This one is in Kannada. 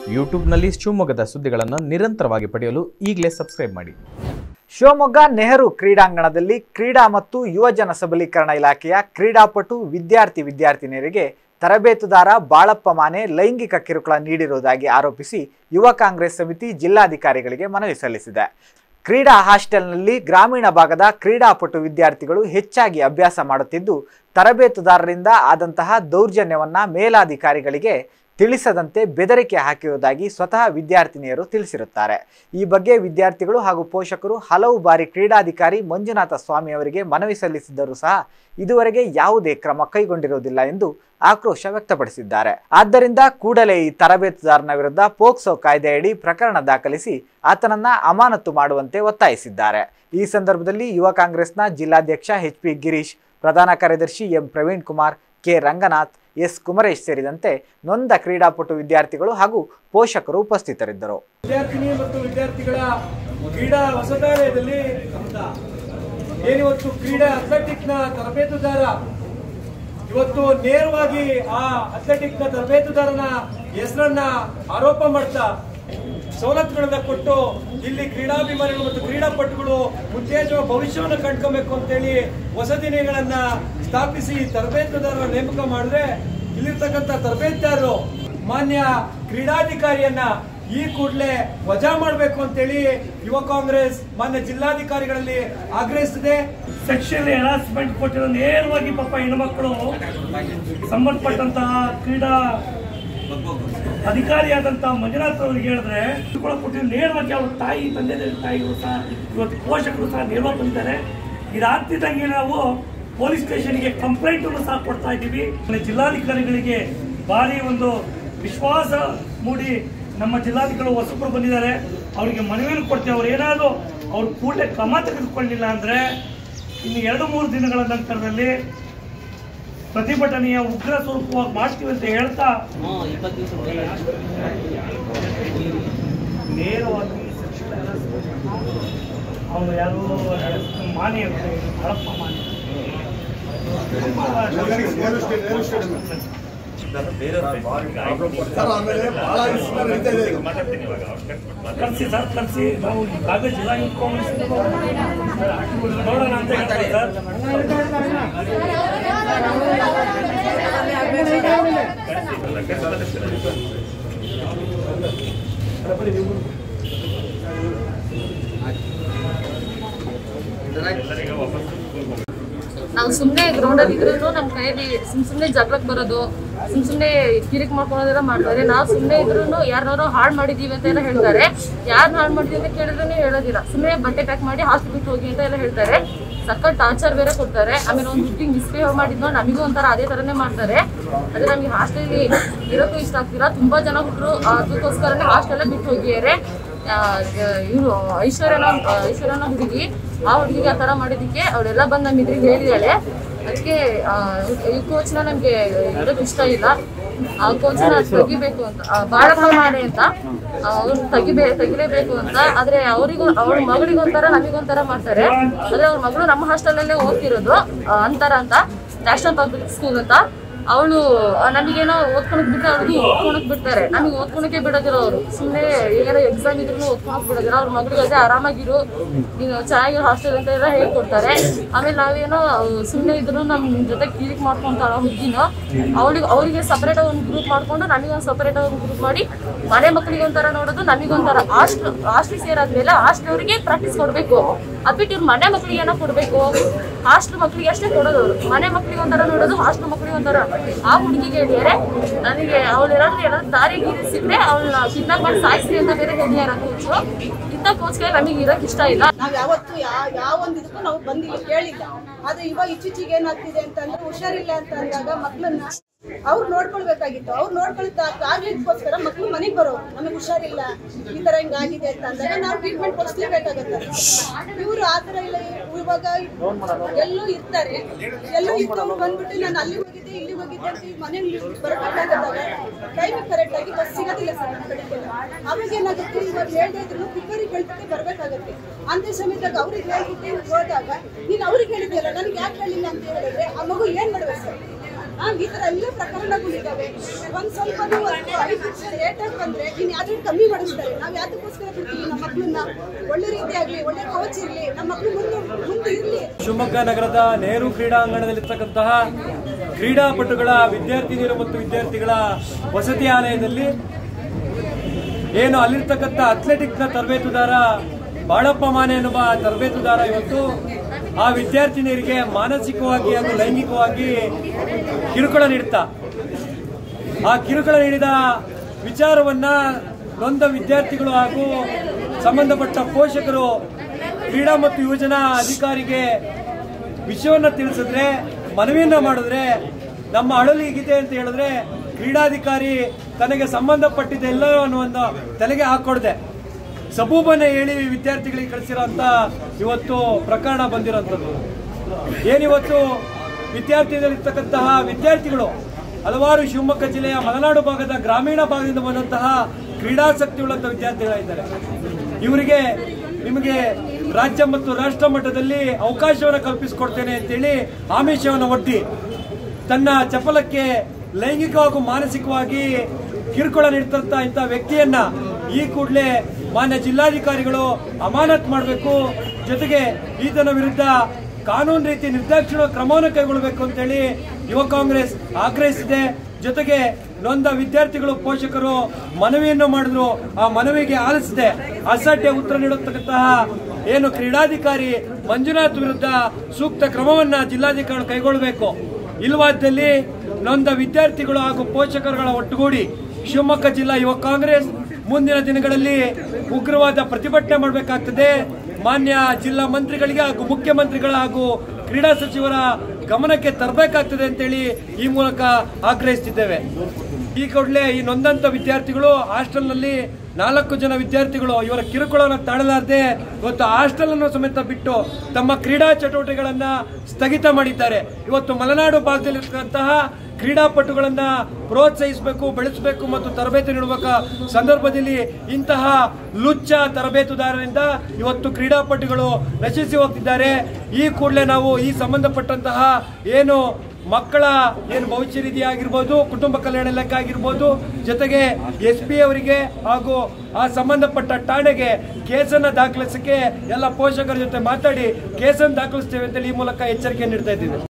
ಯೂಟ್ಯೂಬ್ನಲ್ಲಿ ಶಿವಮೊಗ್ಗದ ಸುದ್ದಿಗಳನ್ನು ನಿರಂತರವಾಗಿ ಪಡೆಯಲು ಈಗಲೇ ಸಬ್ಸ್ಕ್ರೈಬ್ ಮಾಡಿ ಶಿವಮೊಗ್ಗ ನೆಹರು ಕ್ರೀಡಾಂಗಣದಲ್ಲಿ ಕ್ರೀಡಾ ಮತ್ತು ಯುವಜನ ಸಬಲೀಕರಣ ಇಲಾಖೆಯ ಕ್ರೀಡಾಪಟು ವಿದ್ಯಾರ್ಥಿ ವಿದ್ಯಾರ್ಥಿನಿಯರಿಗೆ ತರಬೇತುದಾರ ಬಾಳಪ್ಪ ಮಾನೆ ಲೈಂಗಿಕ ಕಿರುಕುಳ ನೀಡಿರುವುದಾಗಿ ಆರೋಪಿಸಿ ಯುವ ಕಾಂಗ್ರೆಸ್ ಸಮಿತಿ ಜಿಲ್ಲಾಧಿಕಾರಿಗಳಿಗೆ ಮನವಿ ಸಲ್ಲಿಸಿದೆ ಕ್ರೀಡಾ ಹಾಸ್ಟೆಲ್ನಲ್ಲಿ ಗ್ರಾಮೀಣ ಭಾಗದ ಕ್ರೀಡಾಪಟು ವಿದ್ಯಾರ್ಥಿಗಳು ಹೆಚ್ಚಾಗಿ ಅಭ್ಯಾಸ ಮಾಡುತ್ತಿದ್ದು ತರಬೇತುದಾರರಿಂದ ಆದಂತಹ ದೌರ್ಜನ್ಯವನ್ನ ಮೇಲಾಧಿಕಾರಿಗಳಿಗೆ ತಿಳಿಸದಂತೆ ಬೆದರಿಕೆ ಹಾಕಿರುವುದಾಗಿ ಸ್ವತಃ ವಿದ್ಯಾರ್ಥಿನಿಯರು ತಿಳಿಸಿರುತ್ತಾರೆ ಈ ಬಗ್ಗೆ ವಿದ್ಯಾರ್ಥಿಗಳು ಹಾಗೂ ಪೋಷಕರು ಹಲವು ಬಾರಿ ಕ್ರೀಡಾಧಿಕಾರಿ ಮಂಜುನಾಥ ಸ್ವಾಮಿ ಅವರಿಗೆ ಮನವಿ ಸಲ್ಲಿಸಿದ್ದರೂ ಸಹ ಇದುವರೆಗೆ ಯಾವುದೇ ಕ್ರಮ ಕೈಗೊಂಡಿರುವುದಿಲ್ಲ ಎಂದು ಆಕ್ರೋಶ ವ್ಯಕ್ತಪಡಿಸಿದ್ದಾರೆ ಆದ್ದರಿಂದ ಕೂಡಲೇ ಈ ತರಬೇತುದಾರನ ವಿರುದ್ಧ ಪೋಕ್ಸೋ ಕಾಯ್ದೆಯಡಿ ಪ್ರಕರಣ ದಾಖಲಿಸಿ ಆತನನ್ನ ಅಮಾನತು ಮಾಡುವಂತೆ ಒತ್ತಾಯಿಸಿದ್ದಾರೆ ಈ ಸಂದರ್ಭದಲ್ಲಿ ಯುವ ಕಾಂಗ್ರೆಸ್ನ ಜಿಲ್ಲಾಧ್ಯಕ್ಷ ಎಚ್ ಪಿ ಗಿರೀಶ್ ಪ್ರಧಾನ ಕಾರ್ಯದರ್ಶಿ M Praveen Kumar K Ranganath S Kumaresh ಸೇರಿದಂತೆ ನೊಂದ ಕ್ರೀಡಾಪಟು ವಿದ್ಯಾರ್ಥಿಗಳು ಹಾಗೂ ಪೋಷಕರು ಉಪಸ್ಥಿತರಿದ್ದರು ವಿದ್ಯಾರ್ಥಿನಿ ಮತ್ತು ವಿದ್ಯಾರ್ಥಿಗಳ ಕ್ರೀಡಾ ಹೊಸದಾಲಯದಲ್ಲಿ ಏನಿವತ್ತು ಕ್ರೀಡಾ ಅಥ್ಲೆಟಿಕ್ ನ ತರಬೇತುದಾರ ಇವತ್ತು ನೇರವಾಗಿ ಆ ಅಥ್ಲೆಟಿಕ್ ನ ತರಬೇತುದಾರನ ಹೆಸರನ್ನ ಆರೋಪ ಮಾಡ್ತಾ ಸವಲತ್ತುಗಳನ್ನ ಕೊಟ್ಟು ಇಲ್ಲಿ ಕ್ರೀಡಾಭಿಮಾನಿಗಳು ಮತ್ತು ಕ್ರೀಡಾಪಟುಗಳು ಉತ್ತೇಜನ ಭವಿಷ್ಯವನ್ನು ಕಂಡ್ಕೊಬೇಕು ಅಂತೇಳಿ ಹೊಸ ದಿನಗಳನ್ನ ಸ್ಥಾಪಿಸಿ ತರಬೇತುದಾರರ ನೇಮಕ ಮಾಡಿದ್ರೆ ಇಲ್ಲಿರ್ತಕ್ಕಂಥ ತರಬೇತುದಾರರು ಮಾನ್ಯ ಕ್ರೀಡಾಧಿಕಾರಿಯನ್ನ ಈ ಕೂಡಲೇ ವಜಾ ಮಾಡಬೇಕು ಅಂತೇಳಿ ಯುವ ಕಾಂಗ್ರೆಸ್ ಮಾನ್ಯ ಜಿಲ್ಲಾಧಿಕಾರಿಗಳಲ್ಲಿ ಆಗ್ರಹಿಸಿದೆ ಸೆಕ್ಷುವಲ್ ಹರಾಸ್ಮೆಂಟ್ ಕೊಟ್ಟಿರೋ ನೇರವಾಗಿ ಪಾಪ ಹೆಣ್ಮಕ್ಳು ಸಂಬಂಧಪಟ್ಟಂತಹ ಕ್ರೀಡಾ ಅಧಿಕಾರಿಯಾದಂತಹ ಮಂಜುನಾಥ್ ಅವರಿಗೆ ಹೇಳಿದ್ರೆ ಕೂಡ ಕೊಟ್ಟಿರೋ ನೇರವಾಗಿ ಅವ್ರ ತಾಯಿ ತಂದೆ ತಾಯಿಗಳು ಸಹ ಇವತ್ತು ಪೋಷಕರು ಸಹ ನೇರವಾಗಿ ಬಂದಿದ್ದಾರೆ ಇದಾಗ್ತಿದ್ದಂಗೆ ನಾವು ಪೊಲೀಸ್ ಸ್ಟೇಷನ್ಗೆ ಕಂಪ್ಲೇಂಟ್ ಸಹ ಕೊಡ್ತಾ ಇದ್ದೀವಿ ಆಮೇಲೆ ಜಿಲ್ಲಾಧಿಕಾರಿಗಳಿಗೆ ಭಾರಿ ಒಂದು ವಿಶ್ವಾಸ ಮೂಡಿ ನಮ್ಮ ಜಿಲ್ಲಾಧಿಕಾರಿ ಹೊಸಬ್ರು ಬಂದಿದ್ದಾರೆ ಅವರಿಗೆ ಮನವಿಯನ್ನು ಕೊಡ್ತೀವಿ ಅವ್ರು ಏನಾದರೂ ಅವ್ರು ಕೂಡಲೇ ಕ್ರಮ ತೆಗೆದುಕೊಳ್ಳಿಲ್ಲ ಅಂದ್ರೆ ಇನ್ನು ಎರಡು ಮೂರು ದಿನಗಳ ನಂತರದಲ್ಲಿ ಪ್ರತಿಭಟನೆಯ ಉಗ್ರ ಸ್ವರೂಪವಾಗಿ ಮಾಡ್ತೀವಿ ಅಂತ ಹೇಳ್ತಾ ನೇರವಾಗಿ ಅವನು ಯಾರು ಮಾನಿ ಹಳಪ್ಪ ಮಾನಿ ಕರ್ಸಿ ಸರ್ ಕರ್ಸಿ ನಾವು ಈಗಾಗಲೇ ಜಿಲ್ಲಾ ಯೂತ್ ಕಾಂಗ್ರೆಸ್ ನೋಡೋಣ ಅಂತ ಹೇಳ್ತಾರೆ ಸರ್ ನಾವು ಸುಮ್ಮನೆ ಗ್ರೌಂಡಲ್ಲಿ ಇದ್ರೂ ನಮ್ಮ ಕೈಯಲ್ಲಿ ಸುಮ್ ಸುಮ್ಮನೆ ಜಗಳಕ್ಕೆ ಬರೋದು ಸುಮ್ ಸುಮ್ಮನೆ ಕಿರಿಕ್ ಮಾಡ್ಕೊಳ್ಳೋದೆಲ್ಲ ಮಾಡ್ತಾರೆ ನಾವು ಸುಮ್ಮನೆ ಇದ್ರೂ ಯಾರನ್ನಾರು ಹಾಳು ಮಾಡಿದೀವಿ ಅಂತ ಎಲ್ಲ ಹೇಳ್ತಾರೆ ಯಾರು ಹಾಳು ಮಾಡಿದೀವಿ ಅಂತ ಕೇಳಿದ್ರೆ ಹೇಳೋದಿಲ್ಲ ಸುಮ್ಮನೆ ಬಟ್ಟೆ ಪ್ಯಾಕ್ ಮಾಡಿ ಹಾಸ್ಪಿಟಲ್ ಹೋಗಿ ಅಂತ ಎಲ್ಲ ಹೇಳ್ತಾರೆ ಸಖತ್ ಟಾರ್ಚರ್ ಬೇರೆ ಕೊಡ್ತಾರೆ ಆಮೇಲೆ ಒಂದು ಹುಟ್ಟಿಗೆ ಮಿಸ್ಬಿಹೇವ್ ಮಾಡಿದ್ನೋ ನಮಗೂ ಒಂಥರ ಅದೇ ಥರನೇ ಮಾಡ್ತಾರೆ ಅದೇ ನಮಗೆ ಹಾಸ್ಟೆಲ್ ಇರೋಕ್ಕೂ ಇಷ್ಟ ಆಗ್ತಿಲ್ಲ ತುಂಬಾ ಜನ ಹುಟ್ಟರು ಅದಕ್ಕೋಸ್ಕರನೇ ಹಾಸ್ಟೆಲ್ಲ ಬಿಟ್ಟು ಹೋಗಿದ್ದಾರೆ ಇವರು ಐಶ್ವರ್ಯನ ಐಶ್ವರ್ಯನ ಹುಡುಗಿ ಆ ಹುಡುಗಿಗೆ ಆ ಥರ ಮಾಡಿದ್ದಕ್ಕೆ ಅವಳೆಲ್ಲ ಬಂದು ನಮ್ಮ ಇದ್ರಿಗೆ ಹೇಳಿದಾಳೆ ಅದಕ್ಕೆ ಈ ಕೋಚ್ನ ನಮಗೆ ಇರೋದು ಇಷ್ಟ ಇಲ್ಲ ಆ ಕೋಚ್ನ ತೆಗಿಬೇಕು ಅಂತ ಆ, ಬಾಳಪ್ಪ ಮಾಡಿ ಅಂತ ಅವ್ರು ತೆಗಿಬೇ ತೆಗಿಲೇಬೇಕು ಅಂತ ಆದ್ರೆ ಅವರಿಗೂ ಅವ್ರ ಮಗಳಿಗೊಂಥರ ನಮಗೊಂಥರ ಮಾಡ್ತಾರೆ ಆದ್ರೆ ಅವ್ರ ಮಗಳು ನಮ್ಮ ಹಾಸ್ಟೆಲಲ್ಲೇ ಓದ್ತಿರೋದು ಆ, ಅಂತರ ಅಂತ ನ್ಯಾಷನಲ್ ಪಬ್ಲಿಕ್ ಸ್ಕೂಲ್ ಅಂತ ಅವಳು ನಮಗೇನೋ ಓದ್ಕೊಳಕ್ ಬಿಟ್ಟರೆ ಅವ್ರಿಗೆ ಓದ್ಕೊಳಕ್ ಬಿಡ್ತಾರೆ ನಮಗೆ ಓದ್ಕೊಳಕ್ಕೆ ಬಿಡೋದಿಲ್ಲ ಅವರು ಸುಮ್ಮನೆ ಏನೋ ಎಕ್ಸಾಮ್ ಇದ್ರು ಓದ್ಕೊಳಕ್ ಬಿಡೋದಿಲ್ಲ ಅವ್ರ ಮಗಳಿಗೆ ಅದೇ ಆರಾಮಾಗಿರು ನೀನು ಚೆನ್ನಾಗಿರೋ ಹಾಸ್ಟೆಲ್ ಅಂತ ಎಲ್ಲ ಹೇಳ್ಕೊಡ್ತಾರೆ ಆಮೇಲೆ ನಾವೇನೋ ಸುಮ್ಮನೆ ಇದ್ರು ನಮ್ಮ ಜೊತೆ ಕ್ಲಿನಿಕ್ ಮಾಡ್ಕೊಂತಾಳ ಹುಡುಗಿನ ಅವಳಿಗೆ ಅವರಿಗೆ ಸಪ್ರೇಟ್ ಒಂದು ಗ್ರೂಪ್ ಮಾಡ್ಕೊಂಡು ನಮಗೊಂದು ಸಪ್ರೇಟ್ ಒಂದು ಗ್ರೂಪ್ ಮಾಡಿ ಮನೆ ಮಕ್ಕಳಿಗೆ ಒಂಥರ ನೋಡೋದು ನಮಗೊಂಥರ ಹಾಸ್ಟೆಲ್ ಹಾಸ್ಟೆಲ್ ಸೇರಾದ್ಮೇಲೆ ಹಾಸ್ಟೆಲ್ ಅವರಿಗೆ ಪ್ರಾಕ್ಟೀಸ್ ಕೊಡಬೇಕು ಅದ್ಬಿಟ್ಟು ಇವ್ರು ಮನೆ ಮಕ್ಕಳಿಗೆ ಏನೋ ಕೊಡಬೇಕು ಹಾಸ್ಟೆಲ್ ಮಕ್ಕಳಿಗೆ ಅಷ್ಟೇ ಕೊಡೋದು ಅವರು ಮನೆ ಮಕ್ಕಳಿಗೆ ಒಂಥರ ನೋಡೋದು ಹಾಸ್ಟೆಲ್ ಮಕ್ಕಳಿಗೆ ಒಂಥರ ಆ ಹುಡುಗಿಗೆ ಹೇಳಿದ್ದಾರೆ ನನಗೆ ಅವಳು ಏನಾದ್ರು ಏನಾದ್ರು ದಾರಿ ಗೀರಿ ಸಿಕ್ಕರೆ ಅವಳನ್ನ ಕಿಡ್ನಾಪ್ ಮಾಡಿ ಸಾಯಿಸ್ರಿ ಅಂತ ಬೇರೆ ಹೇಳಿದಾರ ಕೋಚು ಇಂಥ ಕೋಚ್ಗೆ ನಮಗೆ ಇರೋಕೆ ಇಷ್ಟ ಇಲ್ಲ ನಾವ್ ಯಾವತ್ತು ಯಾವ ಯಾವ ಒಂದು ಇದಕ್ಕೂ ನಾವು ಬಂದಿಲ್ಲ ಕೇಳಿಲ್ಲ ಆದ್ರೆ ಇವಾಗ ಇತ್ತೀಚೆಗೆ ಏನಾಗ್ತಿದೆ ಅಂತಂದ್ರೆ ಹುಷಾರಿಲ್ಲ ಅಂತ ಅಂದಾಗ ಮಕ್ಕಳನ್ನ ಅವ್ರು ನೋಡ್ಕೊಳ್ಬೇಕಾಗಿತ್ತು ಅವ್ರು ನೋಡ್ಕೊಳ್ತಾ ಆಗ್ಲಿಕ್ಕೋಸ್ಕರ ಮಕ್ಳು ಮನೆಗೆ ಬರೋರು ನಮಗೆ ಹುಷಾರಿಲ್ಲ ಈ ತರ ಹಿಂಗಾಗಿದೆ ಅಂತ ಅಂದಾಗ ನಾವು ಟ್ರೀಟ್ಮೆಂಟ್ ಕೊಡಿಸ್ಲೇಬೇಕಾಗತ್ತೆ ಇವರು ಆ ತರ ಇಲ್ಲ ಇವಾಗ ಎಲ್ಲೂ ಇರ್ತಾರೆ ಎಲ್ಲೂ ಇದ್ದವ್ರು ಬಂದ್ಬಿಟ್ಟು ನಾನು ಅಲ್ಲಿ ಹೋಗಿದ್ದೆ ಇಲ್ಲಿ ಹೋಗಿದ್ದೆ ಅಂತ ಮನೇಲಿ ಬರಬೇಕಾಗತ್ತಾಗ ಟೈಮಿಗೆ ಕರೆಕ್ಟ್ ಆಗಿ ಬಸ್ ಸಿಗೋದಿಲ್ಲ ಸರ್ ನಮ್ಮ ಕಡೆಗೆಲ್ಲ ಅವಾಗ ಏನಾಗುತ್ತೆ ಇವಾಗ ಹೇಳ್ತಾ ಇದ್ರು ಪಿಕ್ಕರಿಗೆ ಹೇಳ್ಬಿಟ್ಟು ಬರ್ಬೇಕಾಗತ್ತೆ ಅಂತ ಸಮಯದಾಗ ಅವ್ರಿಗೆ ಹೇಳ್ಬಿಟ್ಟು ಹೋದಾಗ ನೀನು ಅವ್ರಿಗೆ ಹೇಳಿದ್ಯಲ್ಲ ನನಗೆ ಯಾಕೆ ಹೇಳಿಲ್ಲ ಅಂತ ಹೇಳಿದ್ರೆ ಆ ಮಗು ಏನ್ ಮಾಡ್ಬೇಕು ಸರ್ ಆ, ಈ ತರ ಎಲ್ಲ ಪ್ರಕರಣಗಳಿದ್ದಾವೆ ಒಂದ್ ಸ್ವಲ್ಪ ಒಂದು ಐದು ನಿಮಿಷ ಲೇಟ್ ಆಗಿ ಬಂದ್ರೆ ಇನ್ ಯಾವ್ದು ಕಮ್ಮಿ ಮಾಡಿಸ್ತಾರೆ ನಾವ್ ಯಾವ್ದಕ್ಕೋಸ್ಕರ ಬಿಡ್ತೀವಿ ನಮ್ಮ ಮಕ್ಳನ್ನ ಒಳ್ಳೆ ರೀತಿಯಾಗ್ಲಿ ಒಳ್ಳೆ ಕೋಚ್ ಇರ್ಲಿ ನಮ್ಮ ಮಕ್ಳು ಮುಂದೆ ಮುಂದೆ ಇರ್ಲಿ ಶಿವಮೊಗ್ಗ ನಗರದ ನೆಹರು ಕ್ರೀಡಾಂಗಣದಲ್ಲಿರ್ತಕ್ಕಂತಹ ಕ್ರೀಡಾಪಟುಗಳ ವಿದ್ಯಾರ್ಥಿನಿಯರು ಮತ್ತು ವಿದ್ಯಾರ್ಥಿಗಳ ವಸತಿ ಆಲಯದಲ್ಲಿ ಏನು ಅಲ್ಲಿರ್ತಕ್ಕಂಥ ಅಥ್ಲೆಟಿಕ್ನ ತರಬೇತುದಾರ ಬಾಳಪ್ಪ ಮಾನೆ ಎನ್ನುವ ತರಬೇತುದಾರ ಇವತ್ತು ಆ ವಿದ್ಯಾರ್ಥಿನಿಯರಿಗೆ ಮಾನಸಿಕವಾಗಿ ಹಾಗೂ ಲೈಂಗಿಕವಾಗಿ ಕಿರುಕುಳ ನೀಡುತ್ತಾ ಆ ಕಿರುಕುಳ ನೀಡಿದ ವಿಚಾರವನ್ನ ನೊಂದ ವಿದ್ಯಾರ್ಥಿಗಳು ಹಾಗೂ ಸಂಬಂಧಪಟ್ಟ ಪೋಷಕರು ಕ್ರೀಡಾ ಮತ್ತು ಯುವಜನಾ ಅಧಿಕಾರಿಗೆ ವಿಷಯವನ್ನ ತಿಳಿಸಿದ್ರೆ ಮನವಿಯನ್ನ ಮಾಡಿದ್ರೆ ನಮ್ಮ ಅಳಲು ಹೀಗಿದೆ ಅಂತ ಹೇಳಿದ್ರೆ ಕ್ರೀಡಾಧಿಕಾರಿ ತನಗೆ ಸಂಬಂಧಪಟ್ಟಿದ್ದೆಲ್ಲ ಅನ್ನುವಂಥ ತಲೆಗೆ ಹಾಕೊಡ್ದೆ ಸಬೂಬನ್ನೇ ಹೇಳಿ ವಿದ್ಯಾರ್ಥಿಗಳಿಗೆ ಕಳಿಸಿರೋಂಥ ಇವತ್ತು ಪ್ರಕರಣ ಬಂದಿರೋಂಥದ್ದು ಏನಿವತ್ತು ವಿದ್ಯಾರ್ಥಿಗಳಿರ್ತಕ್ಕಂತಹ ವಿದ್ಯಾರ್ಥಿಗಳು ಹಲವಾರು ಶಿವಮೊಗ್ಗ ಜಿಲ್ಲೆಯ ಮಲೆನಾಡು ಭಾಗದ ಗ್ರಾಮೀಣ ಭಾಗದಿಂದ ಬಂದಂತಹ ಕ್ರೀಡಾಸಕ್ತಿ ಉಳ್ಳಂತ ವಿದ್ಯಾರ್ಥಿಗಳಿದ್ದಾರೆ ಇವರಿಗೆ ನಿಮಗೆ ರಾಜ್ಯ ಮತ್ತು ರಾಷ್ಟ್ರ ಮಟ್ಟದಲ್ಲಿ ಅವಕಾಶವನ್ನು ಕಲ್ಪಿಸಿಕೊಡ್ತೇನೆ ಅಂತೇಳಿ ಆಮಿಷವನ್ನು ಒಡ್ಡಿ ತನ್ನ ಚಪಲಕ್ಕೆ ಲೈಂಗಿಕ ಹಾಗೂ ಮಾನಸಿಕವಾಗಿ ಕಿರುಕುಳ ನೀಡ್ತಂತ ಇಂಥ ವ್ಯಕ್ತಿಯನ್ನ ಈ ಕೂಡಲೇ ಮಾನ್ಯ ಜಿಲ್ಲಾಧಿಕಾರಿಗಳು ಅಮಾನತ್ ಮಾಡಬೇಕು ಜೊತೆಗೆ ಈತನ ವಿರುದ್ಧ ಕಾನೂನು ರೀತಿ ನಿರ್ದಾಕ್ಷಿಣ ಕ್ರಮವನ್ನು ಕೈಗೊಳ್ಳಬೇಕು ಅಂತೇಳಿ ಯುವ ಕಾಂಗ್ರೆಸ್ ಆಗ್ರಹಿಸಿದೆ ಜೊತೆಗೆ ನೊಂದ ವಿದ್ಯಾರ್ಥಿಗಳು ಪೋಷಕರು ಮನವಿಯನ್ನು ಮಾಡಿದ್ರು ಆ ಮನವಿಗೆ ಆಲಿಸದೆ ಅಸಡ್ಡೆ ಉತ್ತರ ನೀಡತಕ್ಕಂತಹ ಏನು ಕ್ರೀಡಾಧಿಕಾರಿ ಮಂಜುನಾಥ್ ವಿರುದ್ಧ ಸೂಕ್ತ ಕ್ರಮವನ್ನ ಜಿಲ್ಲಾಧಿಕಾರಿ ಕೈಗೊಳ್ಳಬೇಕು ಇಲ್ವಾದಲ್ಲಿ ನೊಂದ ವಿದ್ಯಾರ್ಥಿಗಳು ಹಾಗೂ ಪೋಷಕರುಗಳ ಒಟ್ಟುಗೂಡಿ ಶಿವಮೊಗ್ಗ ಜಿಲ್ಲಾ ಯುವ ಕಾಂಗ್ರೆಸ್ ಮುಂದಿನ ದಿನಗಳಲ್ಲಿ ಉಗ್ರವಾದ ಪ್ರತಿಭಟನೆ ಮಾಡಬೇಕಾಗ್ತದೆ ಮಾನ್ಯ ಜಿಲ್ಲಾ ಮಂತ್ರಿಗಳಿಗೆ ಹಾಗೂ ಮುಖ್ಯಮಂತ್ರಿಗಳ ಹಾಗೂ ಕ್ರೀಡಾ ಸಚಿವರ ಗಮನಕ್ಕೆ ತರಬೇಕಾಗ್ತದೆ ಅಂತೇಳಿ ಈ ಮೂಲಕ ಆಗ್ರಹಿಸುತ್ತಿದ್ದೇವೆ ಈ ಕೂಡಲೇ ಈ ನೊಂದಂತ ವಿದ್ಯಾರ್ಥಿಗಳು ಹಾಸ್ಟೆಲ್ನಲ್ಲಿ ನಾಲ್ಕು ಜನ ವಿದ್ಯಾರ್ಥಿಗಳು ಇವರ ಕಿರುಕುಳವನ್ನು ತಾಳಲಾರದೆ ಇವತ್ತು ಹಾಸ್ಟೆಲ್ ಅನ್ನು ಸಮೇತ ಬಿಟ್ಟು ತಮ್ಮ ಕ್ರೀಡಾ ಚಟುವಟಿಕೆಗಳನ್ನ ಸ್ಥಗಿತ ಮಾಡಿದ್ದಾರೆ ಇವತ್ತು ಮಲೆನಾಡು ಭಾಗದಲ್ಲಿರ್ತಕ್ಕಂತಹ ಕ್ರೀಡಾಪಟುಗಳನ್ನ ಪ್ರೋತ್ಸಾಹಿಸಬೇಕು ಬೆಳೆಸಬೇಕು ಮತ್ತು ತರಬೇತಿ ನೀಡುವ ಸಂದರ್ಭದಲ್ಲಿ ಇಂತಹ ಲುಚ್ಚ ತರಬೇತುದಾರರಿಂದ ಇವತ್ತು ಕ್ರೀಡಾಪಟುಗಳು ನಶಿಸಿ ಹೋಗ್ತಿದ್ದಾರೆ ಈ ಕೂಡಲೇ ನಾವು ಈ ಸಂಬಂಧಪಟ್ಟಂತಹ ಏನು ಮಕ್ಕಳ ಏನು ಭವಿಷ್ಯ ನಿಧಿ ಆಗಿರ್ಬೋದು ಕುಟುಂಬ ಕಲ್ಯಾಣ ಇಲಾಖೆ ಆಗಿರ್ಬೋದು ಜೊತೆಗೆ ಎಸ್ ಪಿ ಅವರಿಗೆ ಹಾಗೂ ಆ ಸಂಬಂಧಪಟ್ಟ ಠಾಣೆಗೆ ಕೇಸನ್ನ ದಾಖಲಿಸಕ್ಕೆ ಎಲ್ಲ ಪೋಷಕರ ಜೊತೆ ಮಾತಾಡಿ ಕೇಸನ್ನು ದಾಖಲಿಸ್ತೇವೆ ಅಂತ ಈ ಮೂಲಕ ಎಚ್ಚರಿಕೆ ನೀಡ್ತಾ ಇದ್ದೀವಿ